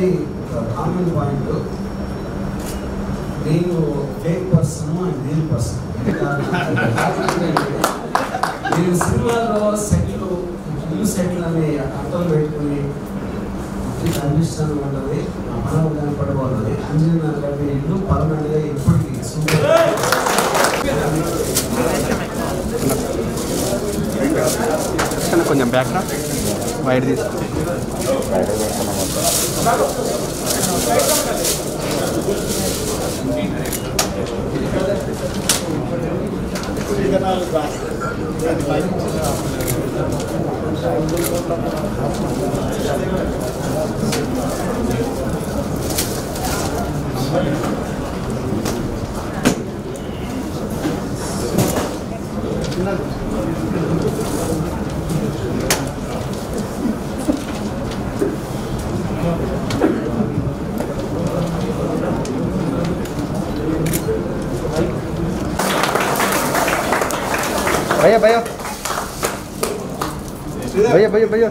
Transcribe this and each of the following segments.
అందరి common point నేను fake person and real person నేను సినిమాలో సెట్లు ఇల్లు సెట్లు అనే అర్థం పెట్టుకుని కనిపిస్తాను ఉంటుంది మనం కనపడబోతుంది అంజనా గారి ఇల్లు పర్మనెంట్గా ఎప్పటికీ సూపర్ కన్నా కొంచెం బ్యాక్ రా వైట్ తీసుకో भैया भैया भैया भैया भैया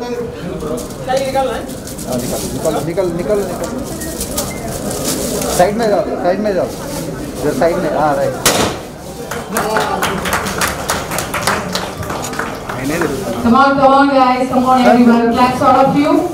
हाँ, निकल निकल निकल निकल निकल साइड में जाओ साइड में जाओ इधर साइड में हाँ right Come on, come on, guys. Come on, everyone. Claps all of you.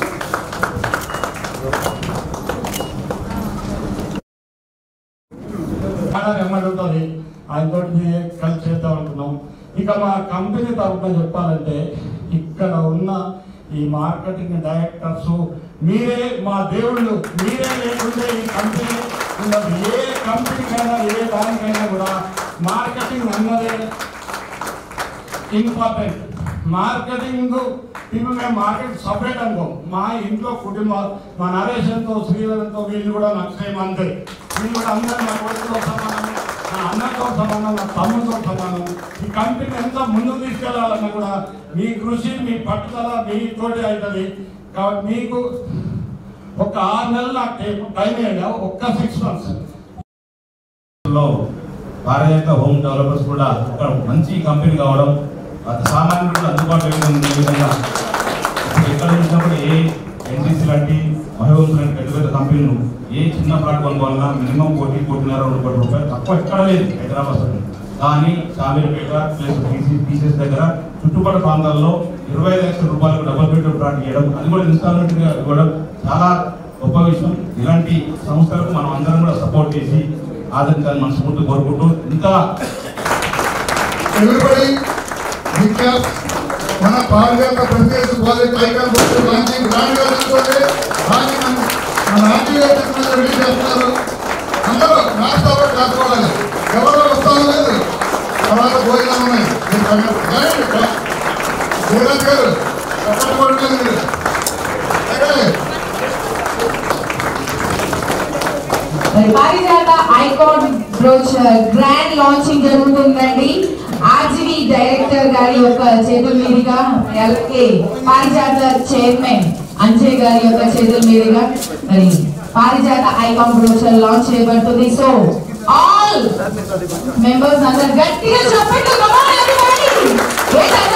చాలా ఏమంటుంది ఆయనతో కలిసి చేద్దాం అనుకున్నాం ఇక మా కంపెనీ తరఫున చెప్పాలంటే ఇక్కడ ఉన్న ఈ మార్కెటింగ్ డైరెక్టర్స్ మీరే మా దేవుళ్ళు మీరే లేకుంటే ఈ కంపెనీ ఉండదు ఏ కంపెనీకైనా ఏ దానికైనా కూడా మార్కెటింగ్ అన్నదే ఇంపార్టెంట్ మార్కెటింగ్ ఇప్పుడు మేము మార్కెట్ సపరేట్ అనుకో మా ఇంట్లో కుటుంబాలు మా నరేషన్తో శ్రీధరంతో వీళ్ళు కూడా నాకు సేమ్ అంతే వీళ్ళు కూడా అందరూ నా కొడుకుతో సమానం నా అన్నతో సమానం నా తమ్ముతో సమానం ఈ కంపెనీ ఎంత ముందుకు తీసుకెళ్లాలన్నా కూడా మీ కృషి మీ పట్టుదల మీతోటి అవుతుంది కాబట్టి మీకు ఒక ఆరు నెలలు నాకు టైం టైం ఇవ్వండి ఒక్క సిక్స్ మంత్స్ లో భారతీయ హోమ్ డెవలపర్స్ కూడా ఒక మంచి కంపెనీ కావడం అది సామాన్యులకు అందుబాటులో ఉండే విధంగా ఇప్పుడు ఎక్కడ చూసినప్పుడు ఏ ఎన్టీసీ లాంటి మహిళలు లాంటి పెద్ద పెద్ద కంపెనీలు ఏ చిన్న ప్లాట్ కొనుక్కోవాలన్నా మినిమం కోటి కోటిన్నర రెండు కోటి రూపాయలు తక్కువ ఎక్కడ లేదు హైదరాబాద్ లో. కానీ షామీర్పేట ప్లస్ పీసీ పీసెస్ దగ్గర చుట్టుపక్కల ప్రాంతాల్లో ఇరవై ఐదు లక్షల రూపాయలకు డబుల్ బెడ్రూమ్ ప్లాట్ ఇవ్వడం అది కూడా ఇన్స్టాల్మెంట్ గా ఇవ్వడం చాలా గొప్ప విషయం ఇలాంటి సంస్థలకు మనం అందరం కూడా సపోర్ట్ చేసి ఆదరించాలని మనస్ఫూర్తి కోరుకుంటూ ఇంకా everybody because మన పాల్గొన్న Pradesh college icon book launching grand గా తీసుకోండి దాన్ని మన మన ఆర్టీఓ టెక్నాలజీ రెడీ చేస్తున్నారు అందరూ నాస్తాలో కాసుకోవాలి ఎవరో వస్తాం లేదు తర్వాత భోజనాలు ఉన్నాయి మీరు కంగారు- రండి, రా. ధీరజ్ గారు చప్పట్లు కొట్టలేదు మీరు అలాగే మరి Parijatha icon brochure grand launching జరుగుతుందండి ఆర్జీవి డైరెక్టర్ గారి యొక్క చేతుల మీదుగా అలాగే పారిజాత చైర్మన్ అంజయ్ గారి యొక్క చేతుల మీదుగా మరి పారిజాత ఐకాన్ బ్రోచర్ లాంచ్ చేయబడుతుంది సో ఆల్ మెంబర్స్ అందరు గట్టిగా చెప్పండి come on everybody. Wait,